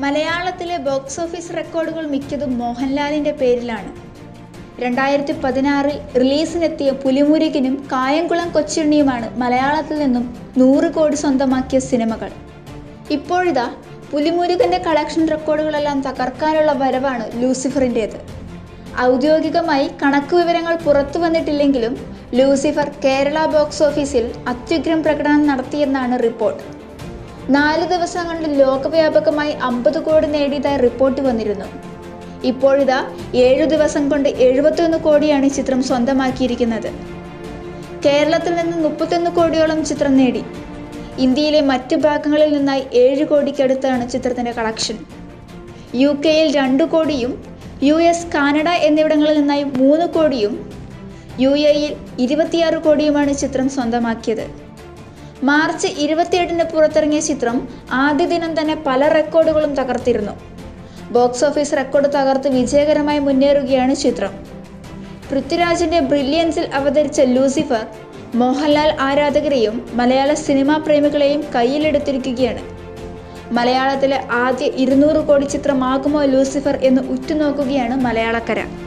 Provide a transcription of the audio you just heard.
മലയാളത്തിലെ box office റെക്കോർഡുകൾ മിക്കതും മോഹൻലാലിന്റെ പേരിലാണ് രണ്ടായിരത്തി പതിനാറിൽ റിലീസിനെത്തിയ പുലിമുരുകനും കായംകുളം കൊച്ചുണ്ണിയുമാണ് മലയാളത്തിൽ നിന്നും നൂറ് കോടി സ്വന്തമാക്കിയ സിനിമകൾ ഇപ്പോഴിതാ പുലിമുരുകന്റെ കളക്ഷൻ റെക്കോർഡുകളെല്ലാം തകർക്കാനുള്ള വരവാണ് ലൂസിഫറിൻ്റേത് ഔദ്യോഗികമായി കണക്ക് വിവരങ്ങൾ പുറത്തു വന്നിട്ടില്ലെങ്കിലും ലൂസിഫർ കേരള ബോക്സ് ഓഫീസിൽ അത്യുഗ്രം പ്രകടനം നടത്തിയെന്നാണ് റിപ്പോർട്ട് നാല് ദിവസം കൊണ്ട് ലോകവ്യാപകമായി അമ്പത് കോടി നേടിയതായി റിപ്പോർട്ട് വന്നിരുന്നു ഇപ്പോഴിതാ ഏഴു ദിവസം കൊണ്ട് എഴുപത്തിയൊന്ന് കോടിയാണ് ഈ ചിത്രം സ്വന്തമാക്കിയിരിക്കുന്നത് കേരളത്തിൽ നിന്ന് മുപ്പത്തൊന്ന് കോടിയോളം ചിത്രം നേടി ഇന്ത്യയിലെ മറ്റു ഭാഗങ്ങളിൽ നിന്നായി ഏഴ് കോടിക്കടുത്താണ് ചിത്രത്തിന്റെ കളക്ഷൻ യു കെയിൽ രണ്ട് കോടിയും യു എസ് കാനഡ എന്നിവിടങ്ങളിൽ നിന്നായി മൂന്ന് കോടിയും യു എയിൽ ഇരുപത്തിയാറ് കോടിയുമാണ് ചിത്രം സ്വന്തമാക്കിയത് മാർച്ച് ഇരുപത്തിയെട്ടിന് പുറത്തിറങ്ങിയ ചിത്രം ആദ്യ ദിനം തന്നെ പല റെക്കോർഡുകളും തകർത്തിരുന്നു ബോക്സ് ഓഫീസ് റെക്കോർഡ് തകർത്ത് വിജയകരമായി മുന്നേറുകയാണ് ചിത്രം പൃഥ്വിരാജിന്റെ ബ്രില്യൻസിൽ അവതരിച്ച ലൂസിഫർ മോഹൻലാൽ ആരാധകരെയും മലയാള സിനിമാ പ്രേമികളെയും കയ്യിലെടുത്തിരിക്കുകയാണ് മലയാളത്തിലെ ആദ്യ ഇരുന്നൂറ് കോടി ചിത്രമാകുമോ ലൂസിഫർ എന്ന് ഉറ്റുനോക്കുകയാണ് മലയാളക്കര